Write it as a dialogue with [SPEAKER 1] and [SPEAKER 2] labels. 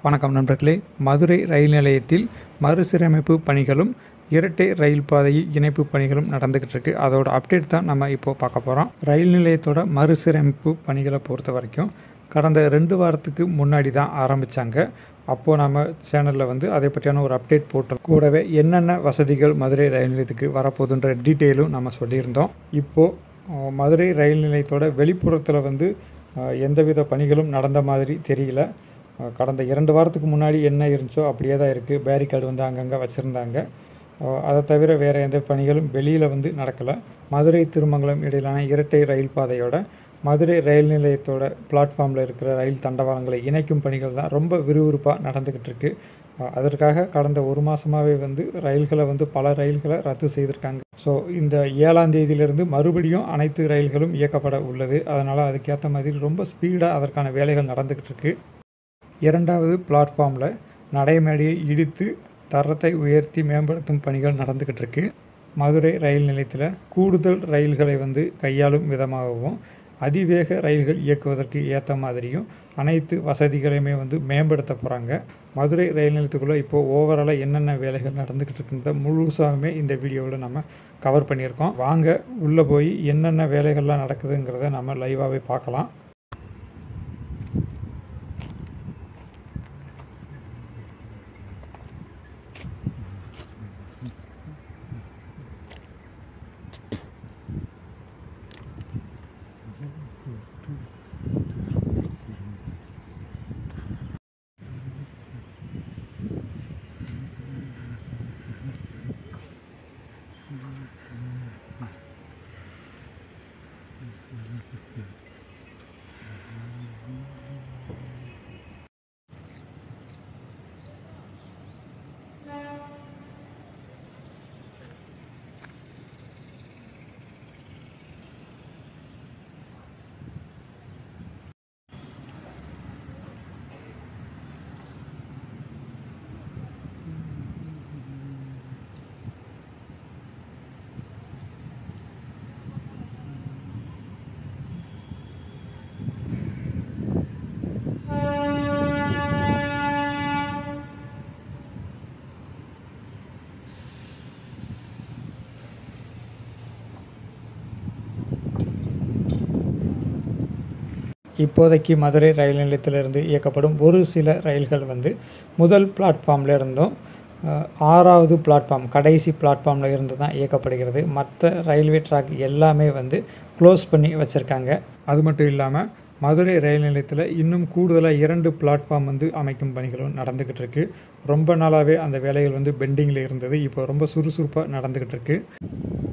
[SPEAKER 1] வணக்கம் நண்பர்களே மதுரை ரயில் நிலையத்தில் மறுசீரமைப்பு பணிகளும் இரட்டை ரயில் பாதையில் இணைப்பு பணிகளும் நடந்துக்கிட்டு இருக்கு அதோட அப்டேட் தான் நம்ம இப்போ பார்க்க போகிறோம் ரயில் நிலையத்தோட மறுசீரமைப்பு பணிகளை பொறுத்த வரைக்கும் கடந்த ரெண்டு வாரத்துக்கு முன்னாடி தான் ஆரம்பித்தாங்க அப்போது நம்ம சேனலில் வந்து அதை பற்றியான ஒரு அப்டேட் போட்டோம் கூடவே என்னென்ன வசதிகள் மதுரை ரயில் நிலையத்துக்கு வரப்போகுதுன்ற டீட்டெயிலும் நம்ம சொல்லியிருந்தோம் இப்போது மதுரை ரயில் நிலையத்தோட வெளிப்புறத்தில் வந்து அஹ், எந்தவித பணிகளும் நடந்த மாதிரி தெரியல அஹ், கடந்த இரண்டு வாரத்துக்கு முன்னாடி என்ன இருந்துச்சோ அப்படியே தான் இருக்குது பேரிகார்டு வந்து அங்கங்கே வச்சுருந்தாங்க அதை தவிர வேறு எந்த பணிகளும் வெளியில் வந்து நடக்கலை மதுரை திருமங்கலம் இடையிலான இரட்டை ரயில் பாதையோட மதுரை ரயில் நிலையத்தோட பிளாட்ஃபார்மில் இருக்கிற ரயில் தண்டவாளங்களை இணைக்கும் பணிகள் தான் ரொம்ப விறுவிறுப்பாக நடந்துக்கிட்டு இருக்கு அஹ் அதற்காக கடந்த ஒரு மாதமாகவே வந்து ரயில்களை வந்து பல ரயில்களை ரத்து செய்திருக்காங்க ஸோ இந்த ஏழாம் தேதியிலிருந்து மறுபடியும் அனைத்து ரயில்களும் இயக்கப்பட உள்ளது அதனால் அதுக்கேற்ற மாதிரி ரொம்ப ஸ்பீடாக அதற்கான வேலைகள் நடந்துக்கிட்டு இருக்கு இரண்டாவது பிளாட்ஃபார்மில் நடைமேடையை இடித்து தரத்தை உயர்த்தி மேம்படுத்தும் பணிகள் நடந்துக்கிட்டு இருக்கு மதுரை ரயில் நிலையத்தில் கூடுதல் ரயில்களை வந்து கையாளும் விதமாகவும் அதிவேக ரயில்கள் இயக்குவதற்கு ஏற்ற மாதிரியும் அனைத்து வசதிகளையுமே வந்து மேம்படுத்த போகிறாங்க மதுரை ரயில் நிலையத்துக்குள்ளே இப்போது ஓவராலாக என்னென்ன வேலைகள் நடந்துக்கிட்டு இருக்குன்றத முழுசாகவே இந்த வீடியோவில் நம்ம கவர் பண்ணியிருக்கோம் வாங்க உள்ளே போய் என்னென்ன வேலைகள்லாம் நடக்குதுங்கிறத நம்ம லைவாகவே பார்க்கலாம் இப்போதைக்கு மதுரை ரயில் நிலையத்திலிருந்து இயக்கப்படும் ஒரு சில ரயில்கள் வந்து முதல் பிளாட்ஃபார்மில் இருந்தும் அஹ், ஆறாவது பிளாட்ஃபார்ம் கடைசி பிளாட்ஃபார்மில் இருந்து தான் இயக்கப்படுகிறது மற்ற ரயில்வே ட்ராக் எல்லாமே வந்து க்ளோஸ் பண்ணி வச்சுருக்காங்க அது மட்டும் இல்லாமல் மதுரை ரயில் நிலையத்தில் இன்னும் கூடுதலாக இரண்டு பிளாட்ஃபார்ம் வந்து அமைக்கும் பணிகளும் நடந்துக்கிட்டு இருக்கு ரொம்ப நாளாகவே அந்த வேலைகள் வந்து பெண்டிங்கில் இருந்தது இப்போ ரொம்ப சுறுசுறுப்பாக நடந்துக்கிட்டு இருக்கு